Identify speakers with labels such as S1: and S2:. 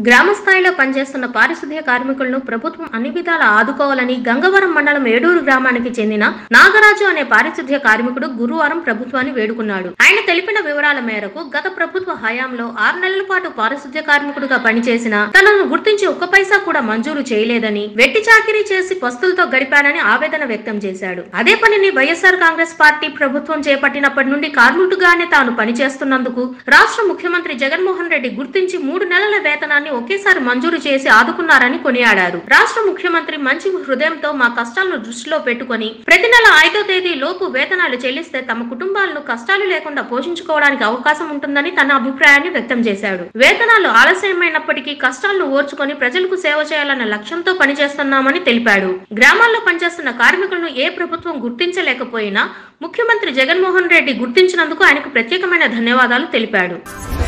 S1: గ్రామ స్థాయిలో పనిచేస్తున్న పారిశుద్ధ్య కార్మికులను ప్రభుత్వం అన్ని విధాలా ఆదుకోవాలని గంగవరం మండలం ఏడూరు గ్రామానికి చెందిన నాగరాజు అనే పారిశుద్ధ్య కార్మికుడు గురువారం ప్రభుత్వాన్ని వేడుకున్నాడు ఆయన తెలిపిన వివరాల మేరకు గత ప్రభుత్వ హయాంలో ఆరు నెలల పాటు పారిశుద్ధ్య కార్మికుడుగా పనిచేసిన తనను గుర్తించి ఒక్క పైసా కూడా మంజూరు చేయలేదని వెట్టి చాకిరీ చేసి పస్తులతో గడిపానని ఆవేదన వ్యక్తం చేశాడు అదే పనిని వైఎస్ఆర్ కాంగ్రెస్ పార్టీ ప్రభుత్వం చేపట్టినప్పటి నుండి కార్మికుడుగానే తాను పనిచేస్తున్నందుకు రాష్ట్ర ముఖ్యమంత్రి జగన్మోహన్ రెడ్డి గుర్తించి మూడు నెలల వేతనాన్ని ఒకేసారి మంజూరు చేసి ఆదుకున్నారని కొనియాడారు రాష్ట్ర ముఖ్యమంత్రి మంచి హృదయంతో మా కష్టాలను దృష్టిలో పెట్టుకొని ప్రతి నెల ఐదో తేదీ లోపు వేతనాలు చెల్లిస్తే తమ కుటుంబాలను కష్టాలు లేకుండా పోషించుకోవడానికి అవకాశం ఉంటుందని తన అభిప్రాయాన్ని వ్యక్తం చేశాడు వేతనాలు ఆలస్యమైనప్పటికీ కష్టాలను ఓర్చుకొని ప్రజలకు సేవ చేయాలన్న లక్ష్యంతో పనిచేస్తున్నామని తెలిపాడు గ్రామాల్లో పనిచేస్తున్న కార్మికులను ఏ ప్రభుత్వం గుర్తించలేకపోయినా ముఖ్యమంత్రి జగన్మోహన్ రెడ్డి గుర్తించినందుకు ఆయనకు ప్రత్యేకమైన ధన్యవాదాలు తెలిపాడు